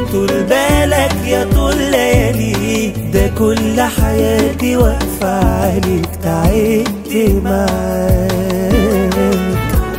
طول بالك يا طول ليالي ده كل حياتي واقفة عليك تعبت معاك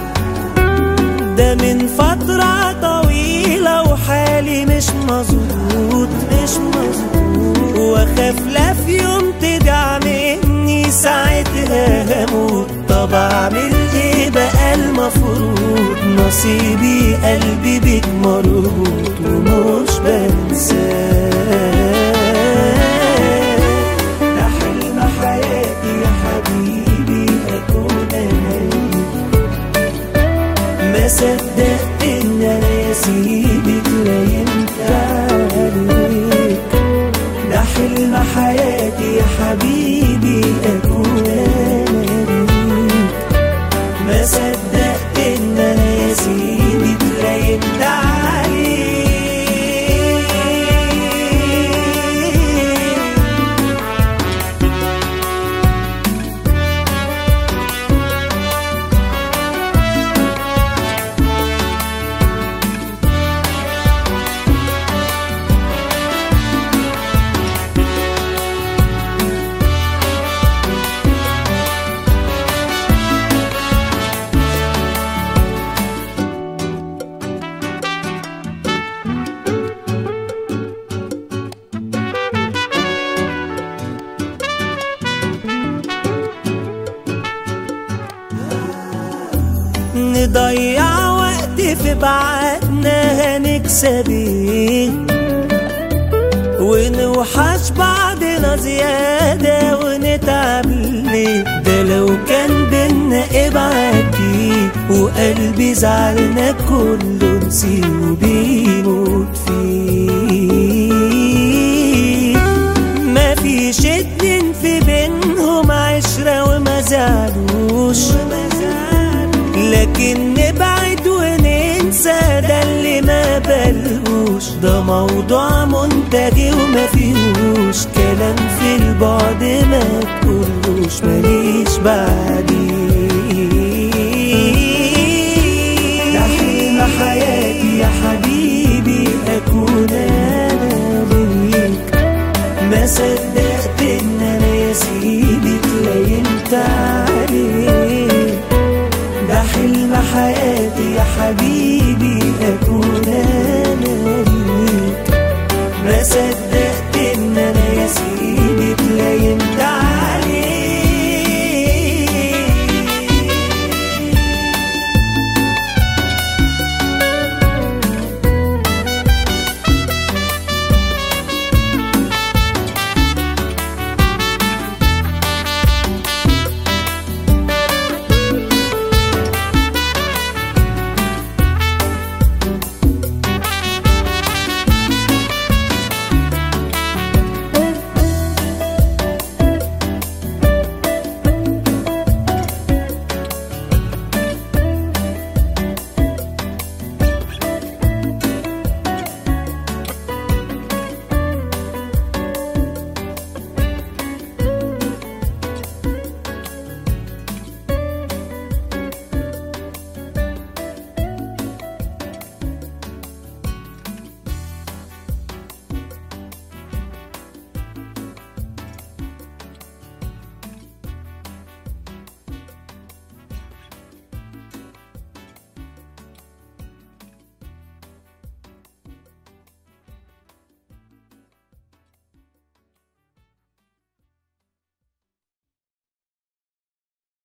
ده من فترة طويلة وحالي مش مظبوط مش مظبوط واخاف لا في يوم تدعم مني ساعتها هموت طب اعمل ايه بقى المفروض نصيبي قلبي بيك مربوط ومش بنساك ده حلم حياتي يا حبيبي اكون انا ما صدقت ان انا يا سيدي اتلايمت عليك ده حلم حياتي يا حبيبي اكون انا ليك ما صدقت ان انا يا سيدي اتلايمت عليك نضيع وقت في بعدنا هنكسب ايه ونوحش بعضنا زيادة ونتعب ليه ده لو كان بينا ابعد دي وقلبي زعلنا كله نسيه بيموت فيه ما فيش اتنين في بينهم عشرة وما زعلوش لكن نبعد وننسى ده اللي ما بلهوش ده موضوع منتهي وما فيهوش كلام في البعد ما تقولوش ماليش بعدي